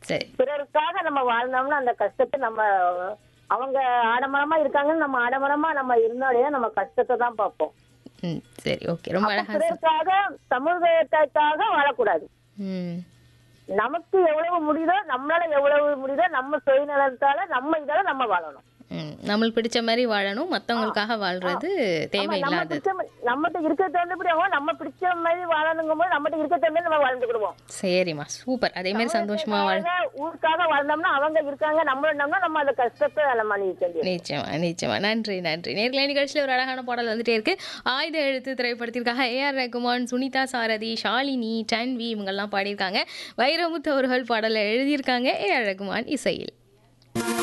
சரி பிறருக்காக நம்ம வாழ்ந்தோம்னா அந்த கஷ்டத்தை நம்ம அவங்க ஆடம்பரமா இருக்காங்கன்னு நம்ம ஆடம்பரமா நம்ம இருந்தாலே நம்ம கஷ்டத்தை தான் பார்ப்போம் ம் சரி ஓகே ரொம்ப அப்ப அழகா சொ- பிறருக்காக சமுதாயத்துக்காக வாழக்கூடாது ம் நமக்கு எவ்வளவு முடியுதோ நம்மளால எவ்வளவு முடியுதோ நம்ம சுயநலத்தால நம்ம இதால நம்ம வாழணும் ம் நம்மளுக்கு பிடிச்ச மாதிரி வாழணும் மத்தவங்களுக்காக வாழ்றது ஆமா, நம்ம தேவையில்லாதது பிடிச்ச மா- நம்மகிட்ட இருக்க தகுந்தபடி அவங்க நம்ம பிடிச்ச மாதிரி வாழணுங்கும் போது நம்மகிட்ட இருக்க தகுந்த நம்ம வாழ்ந்துக்கிடுவோம் சரிம்மா சூப்பர் அதே மாதிரி சந்தோஷமா வாழ் சமுதாயத்துக்காக, ஊருக்காக வாழ்ந்தோம்னா அவங்க இருக்காங்க நம்ம இருந்தோம்னா நம்ம அந்த கஷ்டத்தை நம்ம அனுபவிக்க முடியும் நிச்சயமா நிச்சயமா நன்றி நன்றி நேர்களை நிகழ்ச்சியில் ஒரு அழகான பாடல் வந்துட்டே இருக்கு ஆயுத எழுத்து திரைப்படத்திற்காக ஏஆர் ரகுமான் சுனிதா சாரதி ஷாலினி டன்வி இவங்கெல்லாம் பாடியிருக்காங்க வைரமுத்து அவர்கள் பாடலை எழுதியிருக்காங்க ஏஆர் ரகுமான் இசையில்